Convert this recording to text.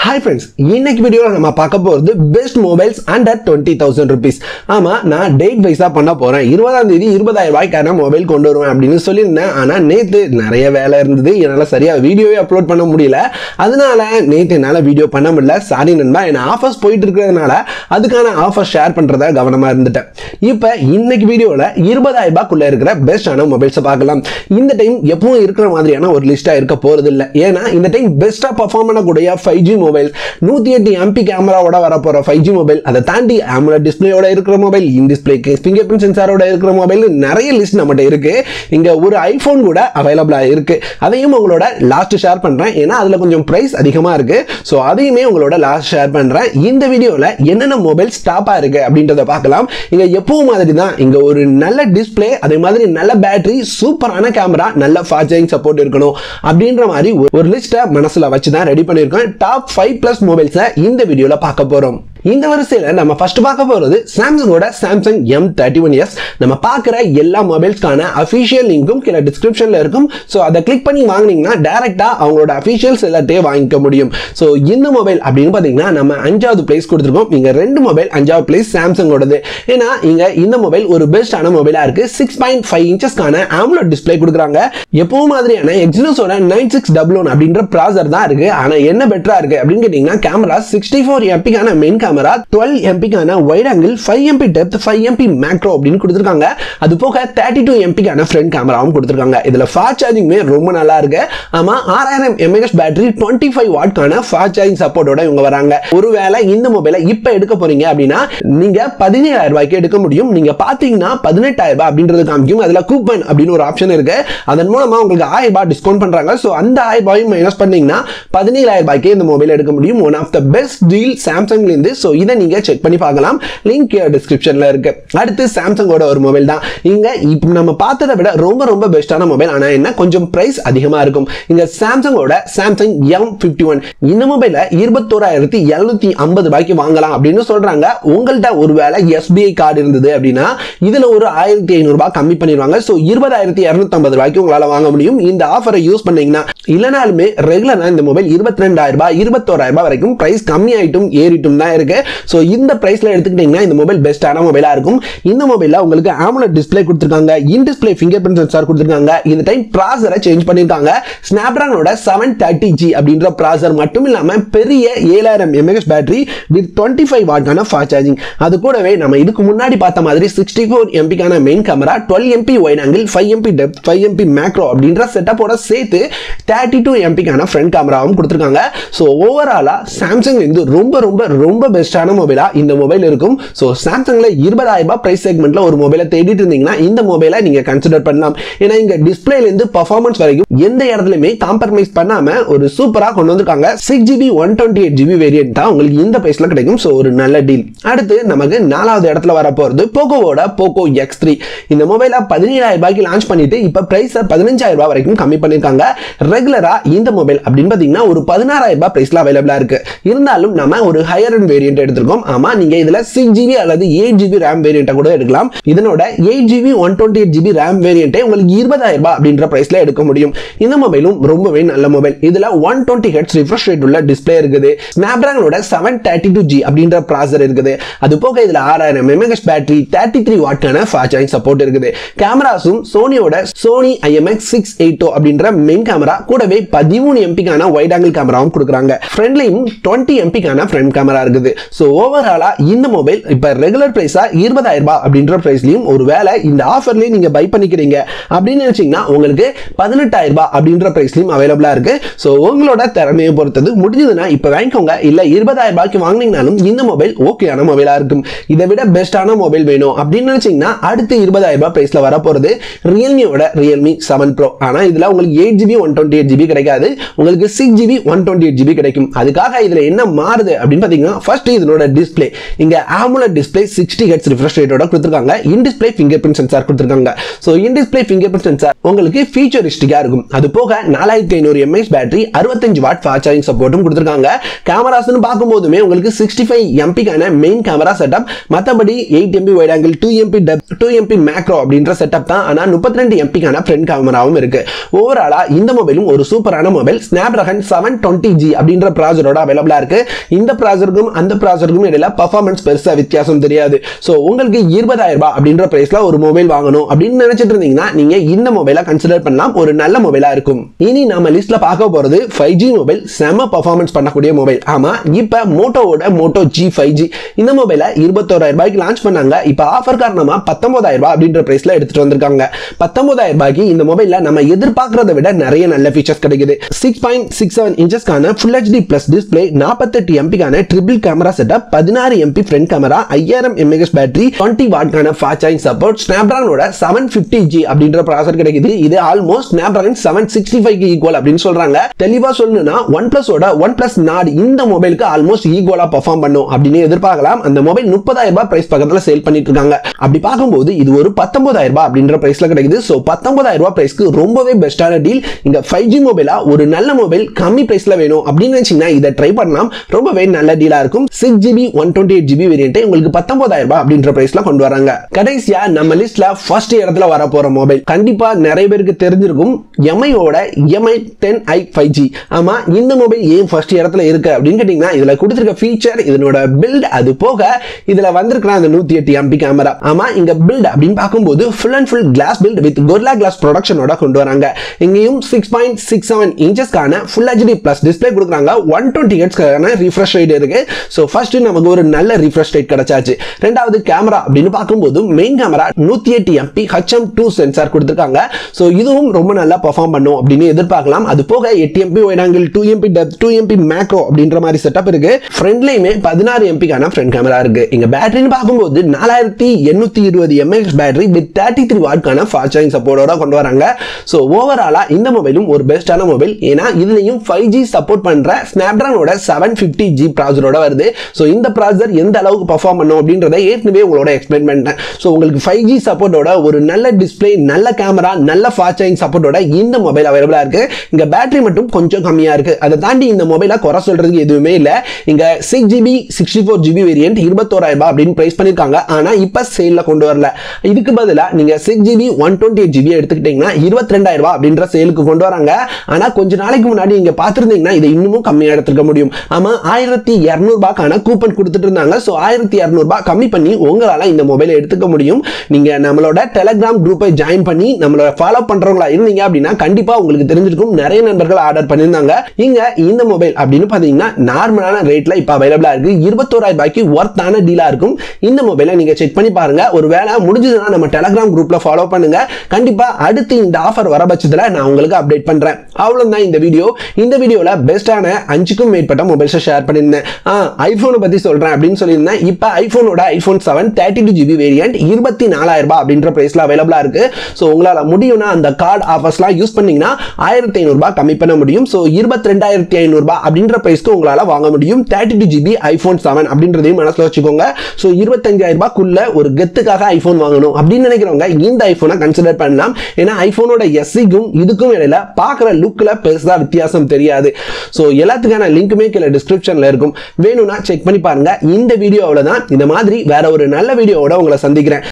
hi friends இன்னைக்கு வீடியோவில் நம்ம பார்க்க போகிறது best mobiles under twenty thousand rupees ஆமாம் நான் டேட் வைஸாக பண்ண போகிறேன் இருபதாம் தேதி இருபதாயிரம் ரூபாய்க்கான மொபைல் கொண்டு வருவேன் அப்படின்னு சொல்லியிருந்தேன் ஆனால் நேற்று நிறைய வேலை இருந்தது என்னால் சரியாக வீடியோவே அப்லோட் பண்ண முடியல அதனால நேற்று என்னால் வீடியோ பண்ண முடியல சாரி நண்பா என் ஆஃபர்ஸ் போயிட்டு இருக்கிறதுனால அதுக்கான ஆஃபர் ஷேர் பண்ணுறத கவனமாக இருந்துட்டேன் இப்போ இன்னைக்கு வீடியோவில் இருபதாயிரம் ரூபாய்க்குள்ளே இருக்கிற பெஸ்ட்டான மொபைல்ஸை பார்க்கலாம் இந்த டைம் எப்பவும் இருக்கிற மாதிரியான ஒரு லிஸ்ட்டாக இருக்க போகிறது இல்லை ஏன்னா இந்த டைம் பெஸ்ட்டாக பர்ஃபார்ம் பண்ணக்கூடிய ஃபைவ் ஜி மொபைல் நூற்றி எட்டு எம்பி கேமராவோட வர போகிற ஃபைவ் ஜி மொபைல் அதை தாண்டி ஆம்லெட் டிஸ்பிளேயோட இருக்கிற mobile in display fingerprint சென்சாரோட இருக்கிற மொபைல் நிறைய லிஸ்ட் நம்மகிட்ட இருக்கு இங்கே ஒரு ஐஃபோன் கூட அவைலபிளாக இருக்கு அதையும் உங்களோட லாஸ்ட் ஷேர் பண்ணுறேன் ஏன்னா அதில் கொஞ்சம் ப்ரைஸ் அதிகமாக இருக்கு ஸோ அதையுமே உங்களோட லாஸ்ட் ஷேர் பண்ணுறேன் இந்த வீடியோவில் என்னென்ன மொபைல் ஸ்டாப்பாக இருக்கு அப்படின்றத பார்க்கலாம் இங்கே எப்பவும் மாதிரி தான் இங்கே ஒரு நல்ல டிஸ்பிளே அதே மாதிரி நல்ல பேட்டரி சூப்பரான கேமரா நல்ல ஃபாஸ்ட் சார்ஜிங் சப்போர்ட் இருக்கணும் அப்படின்ற மாதிரி ஒரு- ஒரு லிஸ்ட்டை மனசில் வச்சு தான் ரெடி பண்ணியிருக்கோம் டாப் ஃபைவ் ப்ளஸ் மொபைல்ஸை இந்த வீடியோவில் பார்க்க போகிறோம் இந்த வரிசையில் நம்ம ஃபர்ஸ்ட் பார்க்க போகிறது சாம்சங்கோட Samsung M thirty one S நம்ம பார்க்குற எல்லா மொபைல்ஸ்க்கான அஃபிஷியல் லிங்க்கும் கீழே டிஸ்கிரிப்ஷனில் இருக்கும் ஸோ அதை கிளிக் பண்ணி வாங்குனீங்கன்னா டேரெக்டாக அவங்களோட அஃபிஷியல்ஸ் எல்லாத்தையும் வாங்கிக்க முடியும் ஸோ இந்த மொபைல் அப்படின்னு பார்த்தீங்கன்னா நம்ம அஞ்சாவது பிளேஸ் கொடுத்துருக்கோம் இங்கே ரெண்டு மொபைல் அஞ்சாவது பிளேஸ் சாம்சங்கோடது ஏன்னா இங்கே இந்த மொபைல் ஒரு பெஸ்டான மொபைலாக இருக்குது சிக்ஸ் பாயிண்ட் ஃபைவ் இன்ச்சஸ்க்கான ஆம்லோட் டிஸ்பிளே கொடுக்குறாங்க எப்பவும் மாதிரியான எக்ஸினோஸோட நைன் சிக்ஸ் டபுள் ஒன் அப்படின்ற ப்ராசர் தான் இருக்குது ஆனால் என்ன பெட்டராக இருக்குது அப்படின்னு கேட்டிங்கன்னா கேமரா சிக்ஸ்டி ஃபோர் எம்பிக்கான மெயின் கேமரா டுவெல் எம்பிக்கான wide angle five MP depth five MP macro அப்படின்னு கொடுத்துருக்காங்க அது போக தேர்ட்டி டூ எம்பிக்கான ஃப்ரண்ட் கேமராவும் கொடுத்துருக்காங்க இதில் ஃபாஸ்ட் சார்ஜிங்குமே ரொம்ப நல்லா இருக்கு ஆமாம் ஆறாயிரம் எம்ஏஹெச் பேட்டரி டுவெண்ட்டி ஃபைவ் வாட்கான ஃபாஸ்ட் சார்ஜிங் சப்போர்ட்டோட இவங்க வராங்க ஒருவேளை இந்த மொபைலை இப்போ எடுக்க போறீங்க அப்படின்னா நீங்க பதினேழாயிரம் ரூபாய்க்கு எடுக்க முடியும் நீங்க பாத்தீங்கன்னா பதினெட்டாயிரம் ரூபாய் அப்படின்றது காமிக்கும் அதுல கூப்பன் அப்படின்னு ஒரு ஆப்ஷன் இருக்கு அதன் மூலமா உங்களுக்கு ஆயிரம் ரூபாய் டிஸ்கவுண்ட் பண்றாங்க ஸோ அந்த ஆயிரம் ரூபாயும் மைனஸ் பண்ணீங்கன்னா பதினேழாயிரம் ரூபாய்க்கே இந்த மொபைல் எடுக்க முடியும் one of the best deal சாம்சங்ல இருந்து ஸோ இதை நீங்க செக் பண்ணி பார்க்கலாம் லிங்க் டிஸ்கிரிப்ஷன்ல இருக்கு அடுத்து சாம்சங்கோட ஒரு மொபைல் தான் இங்க இப்போ நம்ம பார்த்ததை விட ரொம்ப ரொம்ப பெஸ்டான மொபைல் ஆனா என்ன கொஞ்சம் பிரைஸ் அதிகமா இருக்கும் இங்க சாம்சங்கோட சாம்சங் எம் பிப்டி ஒன் இந்த மொபைல இருபத்தோராயிரத்தி எழுநூத்தி ஐம்பது ரூபாய்க்கு வாங்கலாம் அப்படின்னு சொல்றாங்க உங்கள்கிட்ட ஒருவேளை எஸ்பிஐ கார்டு இருந்தது அப்படின்னா இதுல ஒரு ஆயிரத்தி ஐநூறு ரூபாய் கம்மி பண்ணிடுவாங்க ஸோ இருபதாயிரத்தி இரநூத்தி ஐம்பது ரூபாய்க்கு உங்களால வாங்க முடியும் இந்த ஆஃபரை யூஸ் பண்ணீங்கன்னா இல்லைனாலுமே ரெகுலரா இந்த மொபைல் இருபத்தி ரெண்டாயிரம் ரூபாய் இருபத்தோராயிரம் ரூபாய் வரைக்கும் பிரைஸ் கம்மியாயிட்டும் ஏறிட்டும் தான் இருக்கு ஸோ இந்த பிரைஸ்ல எடுத்துக்கிட்டீங்கன்னா இந்த மொபைல் பெஸ்டான மொபைலா இருக்கும் இந்த மொபைல்ல உங்களுக்கு AMOLED டிஸ்ப்ளே கொடுத்துருக்காங்க in display fingerprint sensor கொடுத்துருக்காங்க இந்த டைம் ப்ராசரை சேஞ்ச் பண்ணிருக்காங்க ஸ்னாப்டிராகனோட செவன் தேர்ட்டி ஜி அப்படின்ற ப்ராசர் மட்டும் இல்லாம பெரிய ஏழாயிரம் mAh battery with twenty five வாட்கான ஃபாஸ்ட் சார்ஜிங் அது கூடவே நம்ம இதுக்கு முன்னாடி பார்த்த மாதிரி சிக்ஸ்டி ஃபோர் எம்பிக்கான main camera twelve MP wide angle five MP depth five MP macro அப்படின்ற செட்டப்போட சேர்த்து தேர்ட்டி டூ எம்பிக்கான ஃப்ரண்ட் கேமராவும் கொடுத்துருக்காங்க ஸோ ஓவராலாக சாம்சங் இருந்து ரொம்ப ரொம்ப ரொம்ப பெஸ்டான மொபைலாக இந்த மொபைல் இருக்கும் ஸோ சாம்சங்கில் இருபதாயிரம் ரூபாய் ப்ரைஸ் செக்மெண்ட்டில் ஒரு மொபைலை தேடிட்டு இருந்தீங்கன்னா இந்த மொபைலை நீங்கள் கன்சிடர் பண்ணலாம் ஏன்னா இங்கே டிஸ்பிளேலேருந்து பர்ஃபார்மன்ஸ் வரைக்கும் எந்த இடத்துலையுமே காம்ப்ரமைஸ் பண்ணாமல் ஒரு சூப்பராக கொண்டு வந்திருக்காங்க six GB one twenty eight GB variant தான் உங்களுக்கு இந்த ப்ரைஸில் கிடைக்கும் ஸோ ஒரு நல்ல டீல் அடுத்து நமக்கு நாலாவது இடத்துல வர போகிறது போக்கோவோட போக்கோ எக்ஸ் த்ரீ இந்த மொபைலை பதினேழாயிரம் ரூபாய்க்கு லான்ச் பண்ணிட்டு இப்போ ப்ரைஸை பதினஞ்சாயிரம் ரூபாய் வரைக்கும் கம்மி பண்ணியிருக்காங்க ரெகுலராக இந்த மொபைல் அப்படின்னு பார்த்தீங்கன்னா ஒரு பதினாறாயிரம் ரூபாய் ப்ரைஸில் அவைலபிளாக இருக்கு இருந்தாலும் நம்ம ஒரு ஹையர் அண்ட் வேரியன்ட் எடுத்திருக்கோம் ஆமா நீங்க இதுல சிக்ஸ் ஜிபி அல்லது எயிட் ஜிபி ரேம் வேரியண்ட்டை கூட எடுக்கலாம் இதனோட eight GB one twenty eight GB RAM வேரியண்ட்டை உங்களுக்கு இருபதாயிரம் ரூபாய் அப்படின்ற பிரைஸ்ல எடுக்க முடியும் இந்த மொபைலும் ரொம்பவே நல்ல மொபைல் இதுல one twenty hertz refresh rate உள்ள டிஸ்பிளே இருக்குது ஸ்னாப்டிராகனோட செவன் தேர்ட்டி டூ ஜி அப்படின்ற ப்ராசர் இருக்குது அது போக இதுல ஆறாயிரம் எம்ஏஹெச் பேட்டரி தேர்ட்டி த்ரீ வாட்டான ஃபாஸ்ட் சார்ஜிங் சப்போர்ட் இருக்குது கேமராஸும் சோனியோட சோனி ஐஎம்எக்ஸ் சிக்ஸ் எயிட்டோ அப்படின்ற மெயின் கேமரா கூடவே பதிமூணு எம்பிக்கான வைட் ஆங்கிள் கேமராவும் கொடுக்குறாங்க ஃப்ரண்ட்லையும் டுவெண்ட்டி எம்பிக்கான ஃப்ரண்ட் கேமரா இருக்குது ஸோ ஓவராலா இந்த மொபைல் இப்போ ரெகுலர் பிரைஸா இருபதாயிரம் ரூபாய் அப்படின்ற பிரைஸ்லையும் ஒரு வேளை இந்த ஆஃபர்லேயே நீங்க பை பண்ணிக்கிறீங்க அப்படின்னு நினைச்சீங்கன்னா உங்களுக்கு பதினெட்டாயிரம் ரூபாய் அப்படின்ற பிரைஸ்லையும் அவைலபிளா இருக்கு ஸோ உங்களோட திறமையை பொறுத்தது முடிஞ்சதுன்னா இப்போ வாங்கிக்கோங்க இல்ல இருபதாயிரம் ரூபாய்க்கு வாங்கினீங்கனாலும் இந்த மொபைல் ஓகேயான மொபைலா இருக்கும் இதை விட பெஸ்டான மொபைல் வேணும் அப்படின்னு நினைச்சீங்கன்னா அடுத்து இருபதாயிரம் ரூபாய் பிரைஸ்ல வர போறது ரியல்மியோட ரியல்மி செவன் ப்ரோ ஆனா இதுல உங்களுக்கு eight GB one twenty eight GB கிடைக்காது உங்களுக்கு six GB one twenty eight GB கிடைக்கும் அதுக்காக இதுல என்ன மாறுது அப்படின்னு பாத்தீங்கன்னா ஃபர்ஸ்ட் ஃபர்ஸ்ட் இதனோட டிஸ்ப்ளே இங்க AMOLED display sixty hertz refresh ரேட்டோட கொடுத்துருக்காங்க in display fingerprint sensor கொடுத்துருக்காங்க so in display fingerprint sensor உங்களுக்கு ஃபீச்சரிஸ்டிக்கா இருக்கும் அது போக நாலாயிரத்தி ஐநூறு எம்ஏஹெச் பேட்டரி அறுபத்தஞ்சு வாட் ஃபாஸ்ட் சார்ஜிங் சப்போர்ட்டும் கொடுத்துருக்காங்க கேமராஸ்னு பார்க்கும்போதுமே உங்களுக்கு sixty five எம்பிக்கான main camera setup மற்றபடி eight MP wide angle two MP depth two MP macro அப்படின்ற செட்டப் தான் ஆனால் முப்பத்தி ரெண்டு எம்பிக்கான ஃப்ரண்ட் கேமராவும் இருக்கு ஓவராலா இந்த மொபைலும் ஒரு சூப்பரான mobile snapdragon seven twenty G அப்படின்ற ப்ராசரோட அவைலபிளா இருக்கு இந்த ப்ராசருக்கும் அந்த ப்ராசருக்கும் இடையில பர்ஃபார்மன்ஸ் பெருசா வித்தியாசம் தெரியாது ஸோ உங்களுக்கு இருபதாயிரம் ரூபாய் அப்படின்ற பிரைஸ்ல ஒரு மொபைல் வாங்கணும் அப்படின்னு நினைச்சிட்டு இருந்தீங்கன்னா நீங்க இந்த மொபைலை கன்சிடர் பண்ணலாம் ஒரு நல்ல மொபைலா இருக்கும் இனி நம்ம லிஸ்ட்ல பார்க்க போறது ஃபைவ் ஜி மொபைல் செம பர்ஃபார்மன்ஸ் பண்ணக்கூடிய மொபைல் ஆமா இப்ப மோட்டோவோட மோட்டோ ஜி ஃபைவ் ஜி இந்த மொபைலை இருபத்தோராயிரம் ரூபாய்க்கு லான்ச் பண்ணாங்க இப்ப ஆஃபர் காரணமா பத்தொன்பதாயிரம் ரூபாய் அப்படின்ற பிரைஸ்ல எடுத்துட்டு வந்திருக்காங்க பத்தொன்பதாயிரம் ரூபாய்க்கு இந்த மொபைல்ல நம்ம எதிர்பார்க்கறத விட நிறைய நல்ல ஃபீச்சர்ஸ் கிடைக்குது சிக்ஸ் பாயிண்ட் சிக்ஸ் செவன் இன்ச்சஸ்க்கான ஃபுல் ஹெச்டி பிளஸ் டிஸ்பிளே நாற்பத்தெட்டு எம்பிக்கான ட்ரிபிள் கேமரா செட்டப் பதினாறு எம்பி ஃப்ரண்ட் கேமரா ஐயாயிரம் எம்ஏஹெச் பேட்டரி டுவெண்ட்டி வாட்கான ஃபாஸ்ட் சார்ஜிங் சப்போர்ட் ஸ்னாப்டிராகனோட செவன் ஃபிஃப்டி ஜி அப்படின்ற ப்ராசர் கிடைக்குது இது almost Snapdragon seven sixty five equal அப்படின்னு சொல்றாங்க தெளிவா சொல்லணும்னா ஒன் பிளஸோட ஒன் பிளஸ் நாட் இந்த மொபைலுக்கு ஆல்மோஸ்ட் ஈக்குவலா பர்ஃபார்ம் பண்ணும் அப்படின்னு எதிர்பார்க்கலாம் அந்த மொபைல் முப்பதாயிரம் ரூபாய் பிரைஸ் பக்கத்துல சேல் பண்ணிட்டு இருக்காங்க அப்படி பார்க்கும்போது இது ஒரு பத்தொன்பதாயிரம் ரூபாய் அப்படின்ற பிரைஸ்ல கிடைக்குது ஸோ பத்தொன்பதாயிரம் ரூபாய் பிரைஸ்க்கு ரொம்பவே பெஸ்டான டீல் இங்க ஃபைவ் ஜி மொபைலா ஒரு நல்ல மொபைல் கம்மி பிரைஸ்ல வேணும் அப்படின்னு நினைச்சீங்கன்னா இதை ட்ரை பண்ணலாம் ரொம்பவே நல்ல டீலா இருக்கும் six GB one twenty eight GB வேரியன்ட்டை உங்களுக்கு பத்தொன்பதாயிரம் ரூபாய் அப்படின்ற பிரைஸ்ல கொண்டு வராங்க கடைசியா நம்ம லிஸ்ட்ல ஃபர்ஸ்ட் இடத்துல வர போற மொபைல் கண்டிப்பா நிறைய பேருக்கு தெரிஞ்சிருக்கும் எம்ஐயோட Mi ten i five G ஆமா இந்த மொபைல் ஏன் ஃபர்ஸ்ட் இடத்துல இருக்கு அப்படின்னு கேட்டீங்கன்னா இதுல கொடுத்திருக்க ஃபீச்சர் இதனோட பில்ட் அது போக இதுல வந்திருக்கிற அந்த நூத்தி எட்டு எம்பி கேமரா ஆமா இங்க பில்ட் அப்படின்னு பார்க்கும்போது full and full glass build with Gorilla glass ப்ரொடக்ஷனோட கொண்டு வராங்க இங்கேயும் சிக்ஸ் பாயிண்ட் சிக்ஸ் செவன் இன்ச்சஸ்க்கான ஃபுல் ஹெச்டி பிளஸ் டிஸ்பிளே கொடுக்குறாங்க ஒன் டுவெண்ட்டி ஹெட்ஸ்க்கான ரிஃப்ரெஷ் ரேட் இருக்கு ஸோ ஃபர்ஸ்ட் நமக்கு ஒரு நல்ல ரிஃப்ரெஷ் ரேட் கிடைச்சாச்சு ரெண்டாவது கேமரா அப்படின்னு பார்க்கும்போது மெயின் கேமரா நூத்தி எட்டு எம்பி ஹச்எம் டூ சென்சார் கொடுத்துருக்காங்க ஸோ இதுவும் ரொம்ப நல்லா பர்ஃபார்ம் பண்ணும் அப்படின்னு எதிர்பார்க்கலாம் அது போக எட்டு MP wide angle two MP depth two MP macro அப்படின்ற மாதிரி செட்டப் இருக்கு ஃப்ரண்ட்லையுமே பதினாறு எம்பிக்கான ஃப்ரண்ட் கேமரா இருக்கு இங்க பேட்டரின்னு பார்க்கும்போது நாலாயிரத்தி எண்ணூத்தி இருபது mAh battery with thirty three வாட்கான ஃபாஸ்ட் சார்ஜிங் சப்போர்ட்டோட கொண்டு வராங்க ஸோ ஓவராலா இந்த மொபைலும் ஒரு பெஸ்டான மொபைல் ஏன்னா இதுலயும் ஃபைவ் ஜி சப்போர்ட் பண்ற ஸ்னாப்டிராகனோட செவன் ஃபிஃப்டி ஜி ப்ராசரோட வருது ஸோ இந்த ப்ராசர் எந்த அளவுக்கு பர்ஃபார்ம் பண்ணும் அப்படின்றத ஏற்கனவே உங்களோட எக்ஸ்பிளைன் பண்ணிட்டேன் ஸோ உங்களுக்கு ஃபைவ் ஜி சப்போர்ட்டோட ஒரு நல்ல டிஸ்பிளே நல்ல கேமரா நல்ல ஃபாஸ்ட் சார்ஜிங் சப்போர்ட்டோட இந்த மொபைல் அவைலபிளா இருக்கு இங்க பேட்டரி மட்டும் கொஞ்சம் கம்மியா இருக்கு அதை தாண்டி இந்த மொபைலை குறை சொல்றதுக்கு எதுவுமே இல்லை இங்க six GB sixty four GB variant இருபத்தோராயிரம் ரூபாய் அப்படின்னு பிரைஸ் பண்ணிருக்காங்க ஆனா இப்ப சேல்ல கொண்டு வரல இதுக்கு பதிலா நீங்க six GB one twenty eight GB எடுத்துக்கிட்டீங்கன்னா இருபத்தி ரெண்டாயிரம் ரூபாய் அப்படின்ற சேலுக்கு கொண்டு வராங்க ஆனா கொஞ்ச நாளைக்கு முன்னாடி நீங்க பார்த்திருந்தீங்கன்னா இதை இன்னமும் கம்மியா எடுத்துக்க முடியும் ஆமா ஆயிரத்தி இரநூறுபாக்கான கூப்பன் கொடுத்துட்டு இருந்தாங்க ஸோ ஆயிரத்தி இரநூறுபா கம்மி பண்ணி உங்களால இந்த மொபைலை எடுத்துக்க முடியும் நீங்க நம்மளோட டெலகிராம் குரூப்பை ஜாயின் பண்ணி நம்மளோட ஃபாலோ பண்றவங்களா இருந்தீங்க அப்படின்னா கண்டிப்பா உங்களுக்கு தெரிஞ்சிருக்கும் நிறைய நண்பர்கள் ஆர்டர் பண்ணியிருந்தாங்க இங்க இந்த மொபைல் அப்படின்னு பாத்தீங்கன்னா நார்மலான ரேட்ல இப்ப அவைலபிளா இருக்கு இருபத்தோராயிரம் ரூபாய்க்கு ஒர்த்தான டீலா இருக்கும் இந்த மொபைலை நீங்க செக் பண்ணி பாருங்க ஒரு வேலை முடிஞ்சதுன்னா நம்ம டெலகிராம் குரூப்ல ஃபாலோ பண்ணுங்க கண்டிப்பா அடுத்து இந்த ஆஃபர் வர பட்சத்துல நான் உங்களுக்கு அப்டேட் பண்றேன் அவ்வளவுதான் இந்த வீடியோ இந்த வீடியோல பெஸ்டான அஞ்சுக்கும் மேற்பட்ட மொபைல்ஸை ஷேர் பண்ணியிருந்தேன் ஐபோனை பத்தி சொல்றேன் அப்படின்னு சொல்லியிருந்தேன் இப்போ ஐபோனோட iPhone seven thirty two GB variant இருபத்தி நாலாயிரம் ரூபாய் அப்படின்ற பிரைஸ்ல அவைலபிளா இருக்கு ஸோ உங்களால முடியும்னா அந்த கார்டு ஆஃபர்ஸ்லாம் யூஸ் பண்ணீங்கன்னா ஆயிரத்தி ஐநூறுபா கம்மி பண்ண முடியும் ஸோ இருபத்தி ரெண்டாயிரத்தி ஐநூறுபா அப்படின்ற பிரைஸ்க்கு உங்களால வாங்க முடியும் thirty two GB iPhone seven அப்படின்றதையும் மனசுல வச்சுக்கோங்க ஸோ இருபத்தஞ்சாயிரம் ரூபாய்க்குள்ள ஒரு கெத்துக்காக ஐபோன் வாங்கணும் அப்படின்னு நினைக்கிறவங்க இந்த ஐபோனை கன்சிடர் பண்ணலாம் ஏன்னா ஐபோனோட எஸ்சிக்கும் இதுக்கும் இடையில பார்க்குற லுக்கில் பெருசாக வித்தியாசம் தெரியாது ஸோ எல்லாத்துக்கான லிங்க்குமே கீழே டிஸ்கிரிப்ஷனில் இருக்கும் வேணும்னா செக் பண்ணி பாருங்க இந்த வீடியோ அவ்வளோதான் இந்த மாதிரி வேற ஒரு நல்ல வீடியோவோட உங்களை சந்திக்கிறேன்